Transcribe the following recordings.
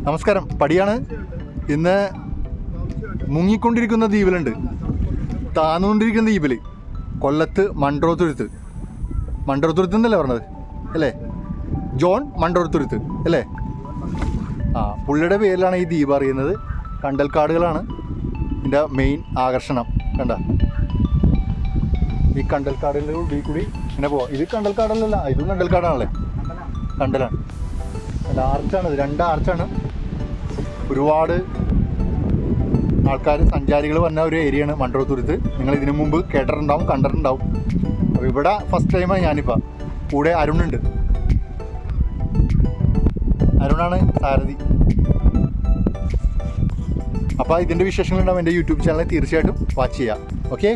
നമസ്കാരം പടിയാണ് ഇന്ന് മുങ്ങിക്കൊണ്ടിരിക്കുന്ന ദ്വീപിലുണ്ട് താന്നുകൊണ്ടിരിക്കുന്ന ദ്വീപിൽ കൊല്ലത്ത് മൺട്രോത്തുരുത്ത് മൺട്രോത്തുരുത്ത് എന്നല്ലേ പറഞ്ഞത് അല്ലേ ജോൺ മൺട്രോത്തുരുത്ത് അല്ലേ ആ പുള്ളിയുടെ പേരിലാണ് ഈ ദ്വീപ് അറിയുന്നത് കണ്ടൽക്കാടുകളാണ് ഇതിൻ്റെ മെയിൻ ആകർഷണം കണ്ട ഈ കണ്ടൽക്കാടുകളുടെ ഉള്ളിൽ കൂടി ഇങ്ങനെ പോവാം ഇത് കണ്ടൽക്കാടല്ലല്ല ഇതും കണ്ടൽക്കാടാണല്ലേ കണ്ടലാണ് അല്ല ആർച്ചാണ് ഇത് രണ്ട് ആർച്ചാണ് ഒരുപാട് ആൾക്കാർ സഞ്ചാരികൾ വന്ന ഒരു ഏരിയയാണ് മൺട്രോത്തുരുത്ത് നിങ്ങൾ ഇതിനു മുമ്പ് കേട്ടിട്ടുണ്ടാവും കണ്ടിട്ടുണ്ടാവും അപ്പോൾ ഇവിടെ ഫസ്റ്റ് ടൈമാണ് ഞാനിപ്പോൾ കൂടെ അരുണുണ്ട് അരുണാണ് സാരഥി അപ്പോൾ ഇതിൻ്റെ വിശേഷങ്ങളുണ്ടാവും എൻ്റെ യൂട്യൂബ് ചാനൽ തീർച്ചയായിട്ടും വാച്ച് ചെയ്യാം ഓക്കെ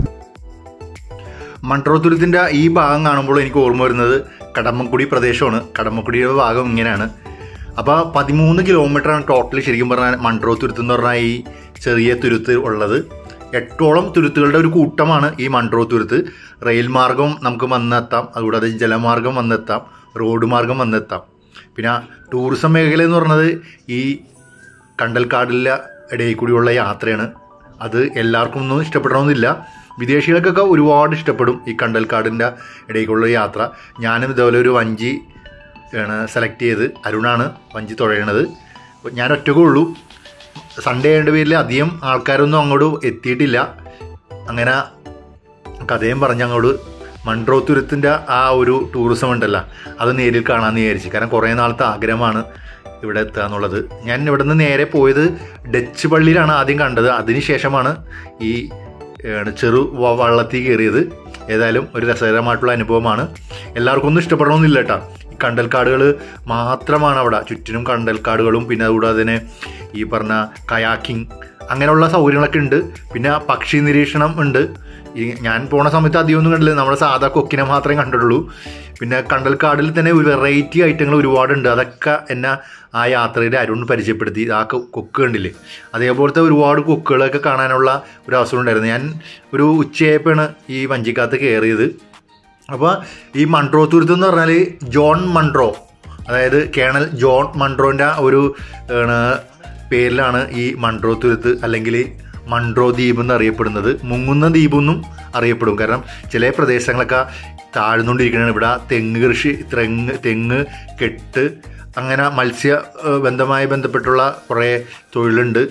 മൺട്രോത്തുരുത്തിൻ്റെ ഈ ഭാഗം കാണുമ്പോൾ എനിക്ക് ഓർമ്മ വരുന്നത് കടമ്മക്കുടി പ്രദേശമാണ് കടമ്മക്കുടിയുടെ ഭാഗം ഇങ്ങനെയാണ് അപ്പോൾ പതിമൂന്ന് കിലോമീറ്ററാണ് ടോട്ടൽ ശരിക്കും പറഞ്ഞാൽ മൺട്രോത്തുരുത്ത് എന്ന് പറഞ്ഞാൽ ഈ ചെറിയ തുരുത്ത് ഉള്ളത് എട്ടോളം തുരുത്തുകളുടെ ഒരു കൂട്ടമാണ് ഈ മൺട്രോത്തുരുത്ത് റെയിൽ മാർഗം നമുക്ക് വന്നെത്താം അതുകൂടാതെ ജലമാർഗം വന്നെത്താം റോഡ് മാർഗം വന്നെത്താം പിന്നെ ടൂറിസം മേഖല എന്ന് പറയുന്നത് ഈ കണ്ടൽക്കാടിലെ ഇടയിൽ കൂടിയുള്ള യാത്രയാണ് അത് എല്ലാവർക്കും ഒന്നും ഇഷ്ടപ്പെടണമെന്നില്ല വിദേശികൾക്കൊക്കെ ഒരുപാട് ഇഷ്ടപ്പെടും ഈ കണ്ടൽക്കാടിൻ്റെ ഇടയിലുള്ള യാത്ര ഞാനും ഇതേപോലെ ഒരു വഞ്ചി ആണ് സെലക്ട് ചെയ്ത് അരുണാണ് വഞ്ചി തുഴയണത് അപ്പോൾ ഞാൻ ഒറ്റക്കേ ഉള്ളൂ സൺഡേ ആയതിൻ്റെ പേരിൽ അധികം ആൾക്കാരൊന്നും അങ്ങോട്ട് എത്തിയിട്ടില്ല അങ്ങനെ കഥയും പറഞ്ഞ് അങ്ങോട്ട് മൺട്രോത്തുരത്തിൻ്റെ ആ ഒരു ടൂറിസം ഉണ്ടല്ലോ അത് നേരിൽ കാണാമെന്ന് വിചാരിച്ചു കാരണം കുറേ നാളത്തെ ആഗ്രഹമാണ് ഇവിടെ എത്തുക എന്നുള്ളത് ഞാൻ ഇവിടെ നിന്ന് നേരെ പോയത് ഡച്ച് പള്ളിയിലാണ് ആദ്യം കണ്ടത് അതിനുശേഷമാണ് ഈ ഏണ് ചെറു വ- വള്ളത്തിൽ കയറിയത് ഏതായാലും ഒരു രസകരമായിട്ടുള്ള അനുഭവമാണ് എല്ലാവർക്കും ഒന്നും ഇഷ്ടപ്പെടണമെന്നില്ല കേട്ടോ ഈ കണ്ടൽക്കാടുകൾ മാത്രമാണ് അവിടെ ചുറ്റിനും കണ്ടൽക്കാടുകളും പിന്നെ അതുകൂടാതെ തന്നെ ഈ പറഞ്ഞ കയാക്കിംഗ് അങ്ങനെയുള്ള സൗകര്യങ്ങളൊക്കെ ഉണ്ട് പിന്നെ പക്ഷി നിരീക്ഷണം ഉണ്ട് ഈ ഞാൻ പോണ സമയത്ത് അധികമൊന്നും കണ്ടില്ല നമ്മുടെ സാധാ കൊക്കിനെ മാത്രമേ കണ്ടിട്ടുള്ളൂ പിന്നെ കണ്ടൽക്കാടിൽ തന്നെ ഒരു വെറൈറ്റി ഐറ്റങ്ങൾ ഒരുപാടുണ്ട് അതൊക്കെ എന്നെ ആ യാത്രയിൽ അരുൺ പരിചയപ്പെടുത്തി ആ കൊ- കൊക്ക് കണ്ടില്ലേ അതേപോലത്തെ ഒരുപാട് കൊക്കുകളൊക്കെ കാണാനുള്ള ഒരു അവസരം ഉണ്ടായിരുന്നു ഞാൻ ഒരു ഉച്ചയായപ്പോഴാണ് ഈ വഞ്ചിക്കകത്ത് കയറിയത് അപ്പോൾ ഈ മൺട്രോ തുരുത്ത് എന്ന് പറഞ്ഞാൽ ജോൺ മൺട്രോ അതായത് കേണൽ ജോൺ മൺട്രോൻ്റെ ഒരു ആണ്, പേരിലാണ് ഈ മൺട്രോ തുരുത്ത് അല്ലെങ്കിൽ മൺട്രോ ദ്വീപ് എന്ന് അറിയപ്പെടുന്നത് മുങ്ങുന്ന ദ്വീപ് എന്നും അറിയപ്പെടും കാരണം ചില പ്രദേശങ്ങളൊക്കെ താഴ്ന്നുകൊണ്ടിരിക്കുകയാണ് ഇവിടെ തെങ്ങ് കൃഷി തെങ്ങ് തെങ്ങ് കെട്ട് അങ്ങനെ മത്സ്യ ഏഹ്, ബന്ധമായി ബന്ധപ്പെട്ടുള്ള കുറേ തൊഴിലുണ്ട്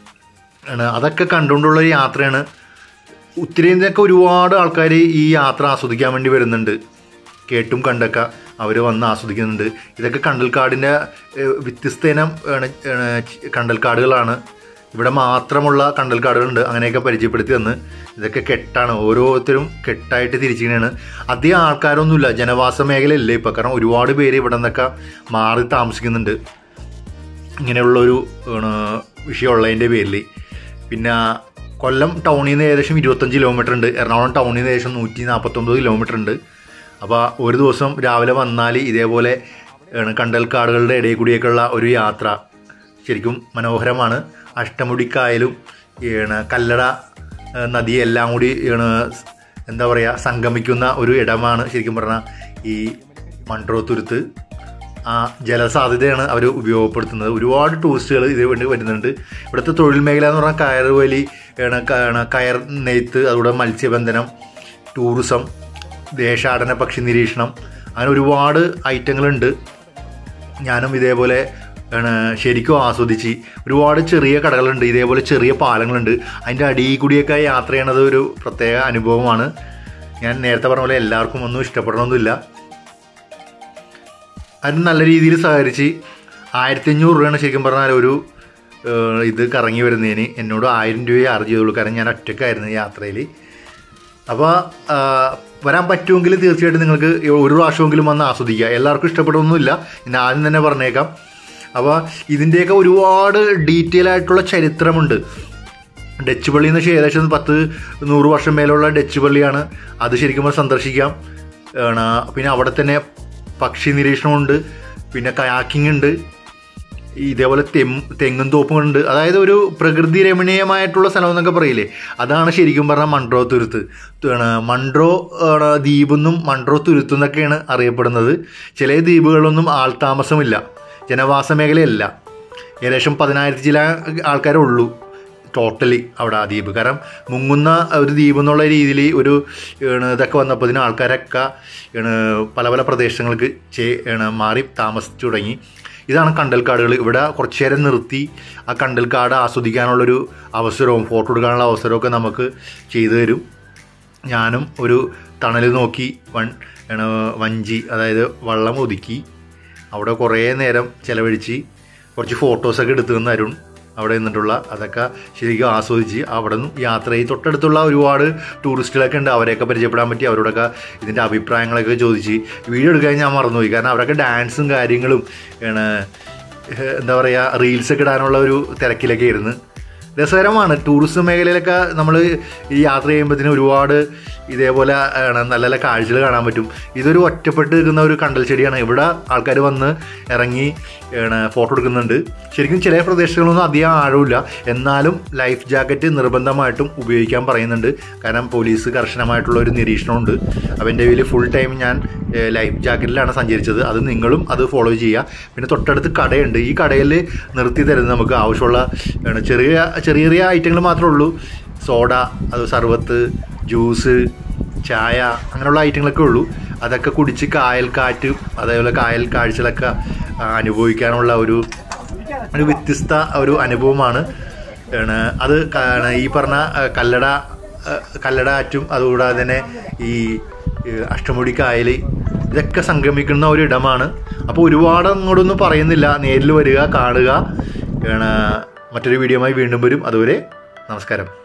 ആണ് അതൊക്കെ കണ്ടുകൊണ്ടുള്ള ഒരു യാത്രയാണ് ഉത്തരേന്ത്യയൊക്കെ ഒരുപാട് ആൾക്കാർ ഈ യാത്ര ആസ്വദിക്കാൻ വേണ്ടി വരുന്നുണ്ട് കേട്ടും കണ്ടൊക്കെ അവർ വന്ന് ആസ്വദിക്കുന്നുണ്ട് ഇതൊക്കെ കണ്ടൽക്കാടിൻ്റെ ഏഹ്, വ്യത്യസ്തയിനം ആണ്, ആണ് ചി- കണ്ടൽക്കാടുകളാണ് ഇവിടെ മാത്രമുള്ള കണ്ടൽക്കാടുകളുണ്ട് അങ്ങനെയൊക്കെ പരിചയപ്പെടുത്തി തന്ന് ഇതൊക്കെ കെട്ടാണ് ഓരോരുത്തരും കെട്ടായിട്ട് തിരിച്ചിങ്ങനെയാണ് അധികം ആൾക്കാരൊന്നുമില്ല ജനവാസ മേഖലയല്ല ഇപ്പോൾ കാരണം ഒരുപാട് പേര് ഇവിടെ നിന്നൊക്കെ മാറി താമസിക്കുന്നുണ്ട് ഇങ്ങനെയുള്ളൊരു ആണ്, വിഷയമുള്ളതിൻ്റെ പേരിൽ പിന്നെ കൊല്ലം ടൗണിൽ നിന്ന് ഏകദേശം ഇരുപത്തഞ്ച് കിലോമീറ്റർ ഉണ്ട് എറണാകുളം ടൗണിൽ നിന്ന് ഏകദേശം നൂറ്റി നാൽപ്പത്തൊമ്പത് കിലോമീറ്റർ ഉണ്ട് അപ്പോൾ ഒരു ദിവസം രാവിലെ വന്നാൽ ഇതേപോലെ ആണ് കണ്ടൽക്കാടുകളുടെ ഇടയിൽ കൂടിയൊക്കെയുള്ള ഒരു യാത്ര ശരിക്കും മനോഹരമാണ് അഷ്ടമുടിക്കായലും ആണ് കല്ലട ഏഹ്, നദി എല്ലാം കൂടി ആണ് എന്താ പറയുക സംഗമിക്കുന്ന ഒരു ഇടമാണ് ശരിക്കും പറഞ്ഞാൽ ഈ മൺട്രോ തുരുത്ത് ആ ജലസാധ്യതയാണ് അവർ ഉപയോഗപ്പെടുത്തുന്നത് ഒരുപാട് ടൂറിസ്റ്റുകൾ ഇത് വേണ്ടി വരുന്നുണ്ട് ഇവിടുത്തെ തൊഴിൽ മേഖല എന്ന് പറഞ്ഞാൽ കയർ വലി ആണ് ക- ആണ് കയർ നെയ്ത്ത് അതുകൂടെ മത്സ്യബന്ധനം ടൂറിസം ദേശാടന പക്ഷി നിരീക്ഷണം അങ്ങനെ ഒരുപാട് ഐറ്റങ്ങളുണ്ട് ഞാനും ഇതേപോലെ ആണ് ശരിക്കും ആസ്വദിച്ച് ഒരുപാട് ചെറിയ കടകളുണ്ട് ഇതേപോലെ ചെറിയ പാലങ്ങളുണ്ട് അതിൻ്റെ അടിയിൽ കൂടിയൊക്കെ യാത്ര ചെയ്യണത് ഒരു പ്രത്യേക അനുഭവമാണ് ഞാൻ നേരത്തെ പറഞ്ഞ പോലെ എല്ലാവർക്കും ഒന്നും ഇഷ്ടപ്പെടണമെന്നില്ല അതിന് നല്ല രീതിയിൽ സഹകരിച്ച് ആയിരത്തി അഞ്ഞൂറ് രൂപയാണ് ശരിക്കും പറഞ്ഞാൽ ഒരു ഏഹ്, ഇത് കറങ്ങി വരുന്നതിന് എന്നോട് ആയിരം രൂപയെ ചാർജ് ചെയ്തുള്ളൂ കാരണം ഞാൻ ഒറ്റക്കായിരുന്നു യാത്രയിൽ അപ്പോൾ വരാൻ പറ്റുമെങ്കിൽ തീർച്ചയായിട്ടും നിങ്ങൾക്ക് ഒരു പ്രാവശ്യമെങ്കിലും വന്ന് ആസ്വദിക്കുക എല്ലാവർക്കും ഇഷ്ടപ്പെടുമൊന്നുമില്ല ഞാൻ ആദ്യം തന്നെ പറഞ്ഞേക്കാം അപ്പോൾ ഇതിൻ്റെയൊക്കെ ഒരുപാട് ഡീറ്റെയിൽ ആയിട്ടുള്ള ചരിത്രമുണ്ട് ഡച്ച് പള്ളി എന്ന് വെച്ചാൽ ഏകദേശം പത്ത് നൂറ് വർഷം മേലുള്ള ഡച്ച് പള്ളിയാണ് അത് ശരിക്കും പറഞ്ഞാൽ സന്ദർശിക്കാം ആണ് പിന്നെ അവിടെ തന്നെ പക്ഷി നിരീക്ഷണമുണ്ട് പിന്നെ കയാക്കിംഗ് ഉണ്ട് ഇതേപോലെ തെം തെങ്ങും തോപ്പുകളുണ്ട് അതായത് ഒരു പ്രകൃതി രമണീയമായിട്ടുള്ള സ്ഥലം എന്നൊക്കെ പറയില്ലേ അതാണ് ശരിക്കും പറഞ്ഞാൽ മൺട്രോ തുരുത്ത് ആണ് മൺട്രോ ആണ് ദ്വീപെന്നും മൺട്രോ തുരുത്ത് എന്നൊക്കെയാണ് അറിയപ്പെടുന്നത് ചില ദ്വീപുകളൊന്നും ആൾതാമസമില്ല ജനവാസ മേഖലയല്ല ഏകദേശം പതിനായിരത്തി ചില ആൾക്കാരേ ഉള്ളൂ ടോട്ടലി അവിടെ ആ ദ്വീപ് കാരണം മുങ്ങുന്ന ഒരു ദ്വീപ് എന്നുള്ള രീതിയിൽ ഒരു ഏണ് ഇതൊക്കെ വന്നപ്പോൾ ഇതിന് ആൾക്കാരൊക്കെ ഏണ് പല പല പ്രദേശങ്ങൾക്ക് ചേ ഏണ് മാറി താമസിച്ചു തുടങ്ങി ഇതാണ് കണ്ടൽക്കാടുകൾ ഇവിടെ കുറച്ച് നേരം നിർത്തി ആ കണ്ടൽക്കാട് ആസ്വദിക്കാനുള്ളൊരു അവസരവും ഫോട്ടോ എടുക്കാനുള്ള അവസരമൊക്കെ നമുക്ക് ചെയ്തു തരും ഞാനും ഒരു തണൽ നോക്കി വൺ ഏണ് വഞ്ചി അതായത് വള്ളം ഒതുക്കി അവിടെ കുറേ നേരം ചിലവഴിച്ച് കുറച്ച് ഫോട്ടോസൊക്കെ എടുത്തു തന്ന അരുൺ അവിടെ നിന്നിട്ടുള്ള അതൊക്കെ ശരിക്കും ആസ്വദിച്ച് അവിടെ നിന്നും യാത്ര ചെയ്ത് തൊട്ടടുത്തുള്ള ഒരുപാട് ടൂറിസ്റ്റുകളൊക്കെ ഉണ്ട് അവരെയൊക്കെ പരിചയപ്പെടാൻ പറ്റി അവരോടൊക്കെ ഇതിൻ്റെ അഭിപ്രായങ്ങളൊക്കെ ചോദിച്ച് വീഡിയോ എടുക്കാൻ ഞാൻ മറന്നുപോയി കാരണം അവരൊക്കെ ഡാൻസും കാര്യങ്ങളും ആണ് ഏഹ് എന്താ പറയുക റീൽസൊക്കെ ഇടാനുള്ള ഒരു തിരക്കിലൊക്കെ ആയിരുന്നു രസകരമാണ് ടൂറിസം മേഖലയിലൊക്കെ നമ്മൾ ഈ യാത്ര ചെയ്യുമ്പോഴത്തേനും ഒരുപാട് ഇതേപോലെ ആണ് നല്ല നല്ല കാഴ്ചകൾ കാണാൻ പറ്റും ഇതൊരു ഒറ്റപ്പെട്ട് നിൽക്കുന്ന ഒരു കണ്ടൽ ചെടിയാണ് ഇവിടെ ആൾക്കാർ വന്ന് ഇറങ്ങി ആണ് ഫോട്ടോ എടുക്കുന്നുണ്ട് ശരിക്കും ചില പ്രദേശങ്ങളൊന്നും അധികം ആഴമില്ല എന്നാലും ലൈഫ് ജാക്കറ്റ് നിർബന്ധമായിട്ടും ഉപയോഗിക്കാൻ പറയുന്നുണ്ട് കാരണം പോലീസ് കർശനമായിട്ടുള്ള ഒരു നിരീക്ഷണമുണ്ട് അപ്പോൾ എൻ്റെ കയ്യിൽ ഫുൾ ടൈം ഞാൻ ഏഹ്, ലൈഫ് ജാക്കറ്റിലാണ് സഞ്ചരിച്ചത് അത് നിങ്ങളും അത് ഫോളോ ചെയ്യുക പിന്നെ തൊട്ടടുത്ത് കടയുണ്ട് ഈ കടയിൽ നിർത്തി തരുന്നത് നമുക്ക് ആവശ്യമുള്ള ആണ്, ചെറിയ ചെറിയ ചെറിയ ഐറ്റങ്ങൾ മാത്രമേ ഉള്ളൂ സോഡ അത് സർബത്ത് ജ്യൂസ് ചായ അങ്ങനെയുള്ള ഐറ്റങ്ങളൊക്കെ ഉള്ളൂ അതൊക്കെ കുടിച്ച് കായൽ കാറ്റ് അതേപോലെ കായൽ കാഴ്ചകളൊക്കെ ആ, അനുഭവിക്കാനുള്ള ഒരു ഒരു വ്യത്യസ്ത ഒരു അനുഭവമാണ് ആണ് അത് ക- ഈ പറഞ്ഞ ആ, കല്ലട ആ, കല്ലട ആറ്റും അതുകൂടാതെ തന്നെ ഈ ഈ അഷ്ടമുടി കായൽ ഇതൊക്കെ സംഗമിക്കുന്ന ഒരു ഇടമാണ് അപ്പോൾ ഒരുപാട് അങ്ങോട്ടൊന്നും പറയുന്നില്ല നേരിൽ വരിക കാണുക ആണ് മറ്റൊരു വീഡിയോയുമായി വീണ്ടും വരും അതുവരെ നമസ്കാരം